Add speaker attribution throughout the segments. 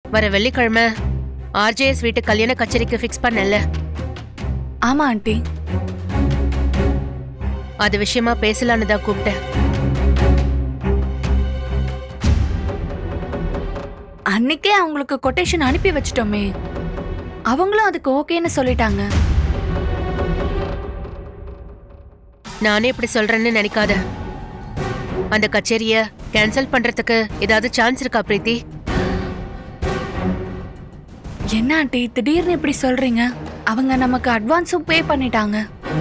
Speaker 1: வர வெள்ளிக்கிழமை ஆர்ஜேஎஸ் வீட்டு கல்யாண கச்சேரிக்கு ஃபிக்ஸ் பண்ணல
Speaker 2: ஆமா ஆண்டி
Speaker 1: அது விஷயமா பேசலான்னு தான் கூப்பிட்டேன்
Speaker 2: அன்னைக்கே அவங்களுக்கு கொட்டேஷன் அனுப்பி வச்சிட்டோமே அவங்களும் அதுக்கு ஓகேன்னு சொல்லிட்டாங்க
Speaker 1: நானே இப்படி சொல்றேன்னு நினைக்காத அந்த கச்சேரிய கேன்சல் பண்றதுக்கு ஏதாவது சான்ஸ் இருக்கா பிரீத்தி
Speaker 2: என்ன ஆண்டி திடீர்னு இப்படி சொல்றீங்க அவங்க நமக்கு அட்வான்ஸும் பே பண்ணிட்டாங்க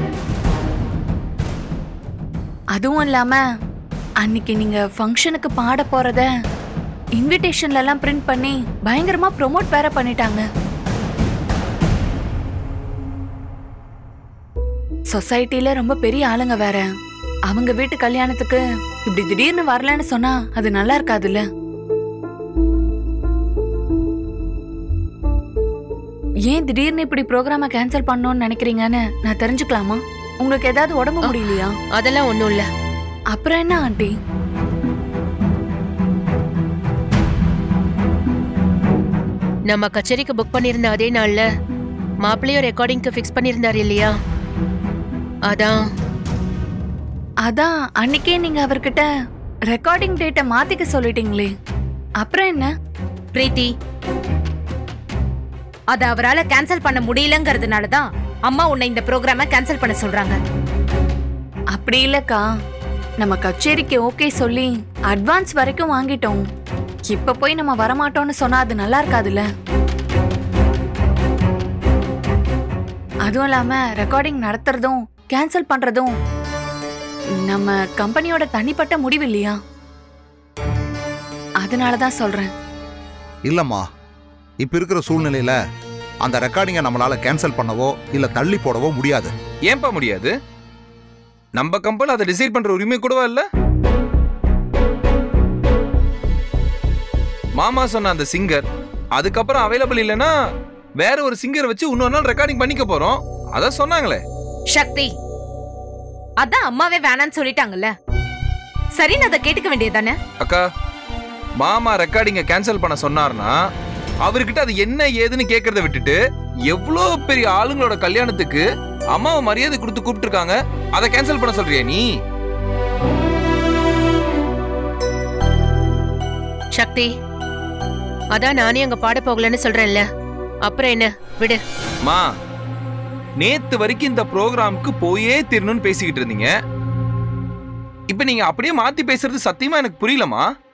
Speaker 2: அதுவும் இல்லாம அன்னைக்கு நீங்க ஃபங்க்ஷனுக்கு பாட போறத இன்விடேஷன்ல எல்லாம் பிரிண்ட் பண்ணி பயங்கரமா ப்ரோமோட் வேற பண்ணிட்டாங்க சொசைட்டில ரொம்ப பெரிய ஆளுங்க வேற அவங்க வீட்டு கல்யாணத்துக்கு இப்படி திடீர்னு வரலன்னு சொன்னா அது நல்லா இருக்காதுல்ல ஏன் திடீர்னு இப்படி ப்ரோக்ராம கேன்சல் பண்ணணும்னு நினைக்கிறீங்கன்னு நான் தெரிஞ்சுக்கலாமா உங்களுக்கு ஏதாவது உடம்பு முடியலையா
Speaker 1: அதெல்லாம் ஒண்ணும் இல்ல
Speaker 2: அப்புறம் என்ன ஆண்டி
Speaker 1: நம்ம கச்சேரிக்கு புக் பண்ணியிருந்த அதே நாள்ல மாப்பிள்ளையும் ரெக்கார்டிங்க்கு ஃபிக்ஸ் பண்ணியிருந்தாரு இல்லையா அதான்
Speaker 2: அதான் அன்னைக்கே நீங்க அவர்கிட்ட ரெக்கார்டிங் டேட்டை மாத்திக்க சொல்லிட்டீங்களே அப்புறம் என்ன
Speaker 3: பிரீத்தி அத அவரால கேன்சல் பண்ண முடியலங்கிறதுனால தான் அம்மா உன்னை இந்த ப்ரோக்ராம கேன்சல் பண்ண சொல்றாங்க
Speaker 2: அப்படி இல்லக்கா நம்ம கச்சேரிக்கு ஓகே சொல்லி அட்வான்ஸ் வரைக்கும் வாங்கிட்டோம் இப்ப போய் நம்ம வரமாட்டோம்னு சொன்னா அது நல்லா இருக்காதுல்ல அதுவும் இல்லாம ரெக்கார்டிங் நடத்துறதும் கேன்சல் பண்றதும் நம்ம கம்பெனியோட தனிப்பட்ட முடிவு இல்லையா அதனால தான் சொல்றேன்
Speaker 4: இல்லம்மா இப்ப இருக்கிற சூழ்நிலையில அந்த ரெக்கார்டிங்கை நம்மளால கேன்சல் பண்ணவோ இல்ல தள்ளி போடவோ முடியாது
Speaker 5: ஏன்பா முடியாது நம்ம கம்பெனி அதை டிசைட் பண்ற உரிமை கூடவா இல்ல மாமா சொன்ன அந்த சிங்கர் அதுக்கப்புறம் அவைலபிள் இல்லைன்னா வேற ஒரு சிங்கர் வச்சு இன்னொரு நாள் ரெக்கார்டிங் பண்ணிக்க போறோம் அதான் சொன்னாங்களே
Speaker 3: சக்தி அதான் அம்மாவே வேணான்னு சொல்லிட்டாங்கல்ல சரின்னு அதை கேட்டுக்க வேண்டியதானே
Speaker 5: அக்கா மாமா ரெக்கார்டிங்க கேன்சல் பண்ண சொன்னார்னா அவர்கிட்ட அது என்ன ஏதுன்னு கேக்குறத விட்டுட்டு எவ்வளோ பெரிய ஆளுங்களோட கல்யாணத்துக்கு அம்மாவை மரியாதை கொடுத்து கூப்பிட்டுருக்காங்க அதை கேன்சல் பண்ண சொல்றியா நீ
Speaker 1: சக்தி அதான் நானே அங்க பாட போகலன்னு சொல்றேன்ல அப்புறம் என்ன விடு
Speaker 5: மா நேத்து வரைக்கும் இந்த ப்ரோக்ராம்க்கு போயே தீரணும்னு பேசிக்கிட்டு இருந்தீங்க இப்ப நீங்க அப்படியே மாத்தி பேசுறது சத்தியமா எனக்கு புரியலமா